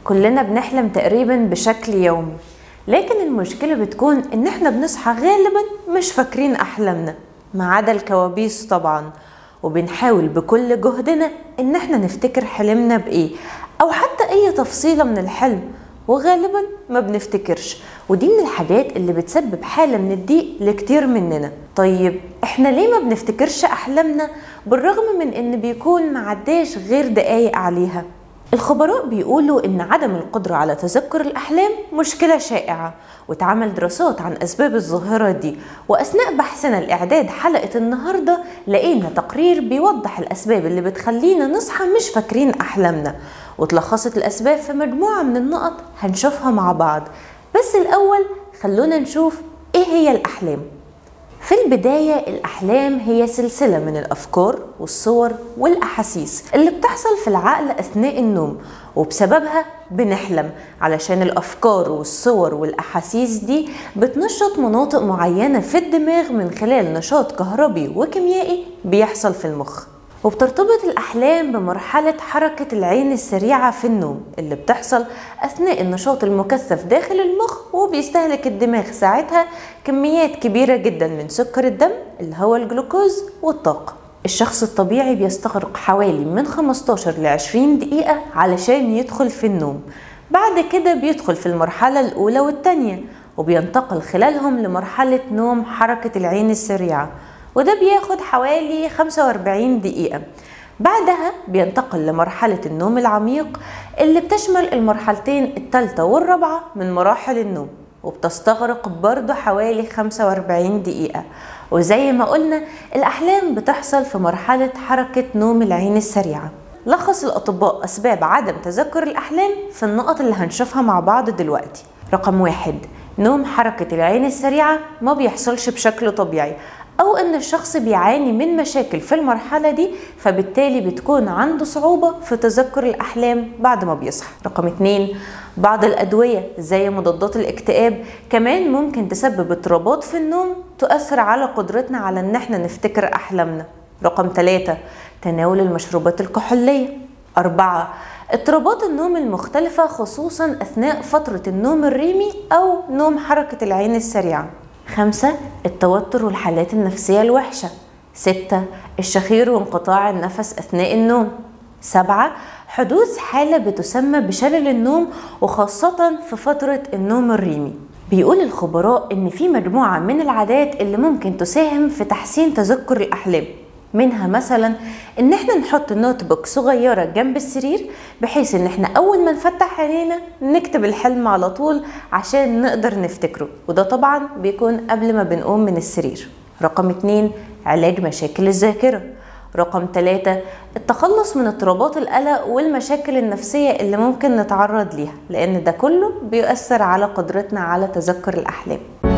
كلنا بنحلم تقريبا بشكل يومي لكن المشكلة بتكون إن إحنا بنصحى غالبا مش فاكرين أحلامنا ما عدا الكوابيس طبعا وبنحاول بكل جهدنا إن إحنا نفتكر حلمنا بإيه أو حتى أي تفصيلة من الحلم وغالبا ما بنفتكرش ودي من الحاجات اللي بتسبب حالة من الضيق لكتير مننا طيب احنا ليه ما بنفتكرش احلامنا بالرغم من ان بيكون معداش غير دقايق عليها الخبراء بيقولوا ان عدم القدرة على تذكر الاحلام مشكلة شائعة واتعمل دراسات عن اسباب الظاهرة دي واثناء بحثنا لاعداد حلقة النهاردة لقينا تقرير بيوضح الاسباب اللي بتخلينا نصحى مش فاكرين احلامنا وتلخصت الاسباب في مجموعة من النقط هنشوفها مع بعض بس الاول خلونا نشوف ايه هي الاحلام في البداية الأحلام هي سلسلة من الأفكار والصور والأحاسيس اللي بتحصل في العقل أثناء النوم وبسببها بنحلم علشان الأفكار والصور والأحاسيس دي بتنشط مناطق معينة في الدماغ من خلال نشاط كهربي وكيميائي بيحصل في المخ وبترتبط الأحلام بمرحلة حركة العين السريعة في النوم اللي بتحصل أثناء النشاط المكثف داخل المخ وبيستهلك الدماغ ساعتها كميات كبيرة جدا من سكر الدم اللي هو الجلوكوز والطاقة الشخص الطبيعي بيستغرق حوالي من 15 ل 20 دقيقة علشان يدخل في النوم بعد كده بيدخل في المرحلة الأولى والتانية وبينتقل خلالهم لمرحلة نوم حركة العين السريعة وده بياخد حوالي 45 دقيقة بعدها بينتقل لمرحلة النوم العميق اللي بتشمل المرحلتين الثالثة والرابعة من مراحل النوم وبتستغرق برضه حوالي 45 دقيقة وزي ما قلنا الأحلام بتحصل في مرحلة حركة نوم العين السريعة لخص الأطباء أسباب عدم تذكر الأحلام في النقط اللي هنشوفها مع بعض دلوقتي رقم واحد نوم حركة العين السريعة ما بيحصلش بشكل طبيعي أو إن الشخص بيعاني من مشاكل في المرحلة دي فبالتالي بتكون عنده صعوبة في تذكر الأحلام بعد ما بيصحى رقم اتنين بعض الأدوية زي مضادات الاكتئاب كمان ممكن تسبب اضطرابات في النوم تؤثر على قدرتنا على إن احنا نفتكر أحلامنا رقم ثلاثة تناول المشروبات الكحولية أربعة اضطرابات النوم المختلفة خصوصا أثناء فترة النوم الريمي أو نوم حركة العين السريعة خمسة التوتر والحالات النفسية الوحشة ستة الشخير وانقطاع النفس أثناء النوم سبعة حدوث حالة بتسمى بشلل النوم وخاصة في فترة النوم الريمي بيقول الخبراء إن في مجموعة من العادات اللي ممكن تساهم في تحسين تذكر الأحلام منها مثلا ان احنا نحط نوت بوك صغيره جنب السرير بحيث ان احنا اول ما نفتح عينينا نكتب الحلم على طول عشان نقدر نفتكره وده طبعا بيكون قبل ما بنقوم من السرير رقم اتنين علاج مشاكل الذاكره رقم ثلاثة التخلص من اضطرابات القلق والمشاكل النفسية اللي ممكن نتعرض ليها لأن ده كله بيؤثر على قدرتنا على تذكر الأحلام